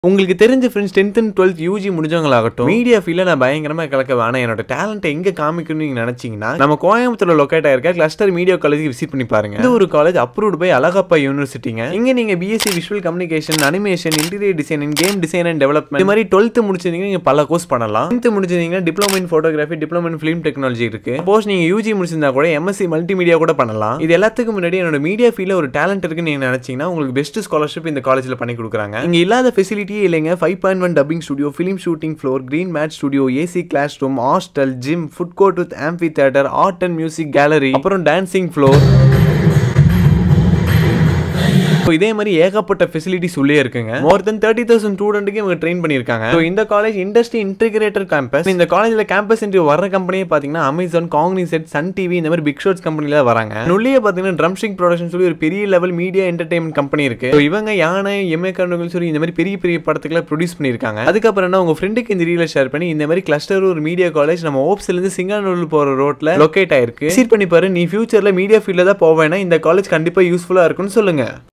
உங்களுக்கு தெரிஞ்ச friends tenth and twelfth U முடிஞ்சவங்களாகட்டும் மீடியா ஃபீல்ட நான் பயங்கரமா கலக்க வேணாம் என்னோட டேலண்ட்டை எங்க காமிக்கணும்னு நீங்க நினைச்சீங்கன்னா நம்ம கோயம்புத்தூர்ல லொக்கேட் ஆயிருக்க கிளஸ்டர் மீடியா காலேஜ் விசிட் பண்ணி பாருங்க இந்த ஒரு காலேஜ் அப்ரூவ்ட் பை அழகப்பா யூனிவர்சிட்டிங்க இங்க நீங்க BSc visual communication animation interior design game design and development இது மாதிரி டுவெல்த் முடிச்சிருந்தீங்க நீங்க பல கோர்ஸ் பண்ணலாம் டென்த் முடிச்சிருந்தீங்கன்னா diploma in photography diploma in film technology இருக்கு சப்போஸ் நீங்க யூஜி முடிச்சிருந்தா கூட எம்எஸ்சி மல்டிமீடியா கூட பண்ணலாம் இது எல்லாத்துக்கும் முன்னாடி என்னோட மீடியா ஃபீல்ட்ல ஒரு டேலண்ட் இருக்குன்னு நீங்க நினைச்சீங்கன்னா உங்களுக்கு பெஸ்ட் ஸ்காலர்ஷிப் இந்த காலேஜ்ல பண்ணி கொடுக்குறாங்க இங்க இல்லாத ஃபெசிலிட்டியே இல்லைங்க five point one dubbing studio film shooting floor green mat studio AC classroom hostel gym food court with amphitheatre art and music gallery அப்புறம் டான்சிங் ஃப்ளோர் இப்போ இதே மாதிரி ஏகப்பட்ட ஃபெசிலிட்டிஸ் உள்ளே இருக்குங்க மோர் தென் தேர்ட்டி தௌசண்ட் ஸ்டூடெண்ட்டுக்கு இவங்க ட்ரெயின் பண்ணியிருக்காங்க ஸோ இந்த காலேஜ் இண்டஸ்ட்ரி இன்டிகிரேட்டர் கேம்பஸ் இந்த காலேஜில் கேம்பஸ் இன்டர்வியூ வர கம்பெனியே பார்த்தீங்கன்னா அமேசான் காங்னிசெட் சன் டிவி இந்த மாதிரி பிக் ஷோட்ஸ் கம்பெனில வராங்க உள்ளே பார்த்தீங்கன்னா ட்ரம்ஸ்டிக் ப்ரொடக்ஷன் சொல்லி ஒரு பெரிய லெவல் மீடியா என்டர்டைன்மெண்ட் கம்பெனி இருக்கு ஸோ இவங்க யானை எம்ஏ கண்ணுகள் சொல்லி இந்த மாதிரி பெரிய பெரிய படத்துக்குலாம் ப்ரொடியூஸ் பண்ணியிருக்காங்க அதுக்கப்புறம் என்ன உங்க ஃப்ரெண்டுக்கு இந்த ரீல ஷேர் பண்ணி இந்த மாதிரி கிளஸ்டர் ஒரு மீடியா காலேஜ் நம்ம ஓப்ஸ்லேருந்து சிங்கானூர் போகிற ரோட்ல லொக்கேட் ஆயிருக்கு விசிட் பண்ணி பாரு நீ ஃபியூச்சர்ல மீடியா ஃபீல்டில் தான் போவேன்னா இந்த காலேஜ் கண்டிப்பாக யூஸ்ஃபுல்லாக இருக்கும்னு சொல்லுங்க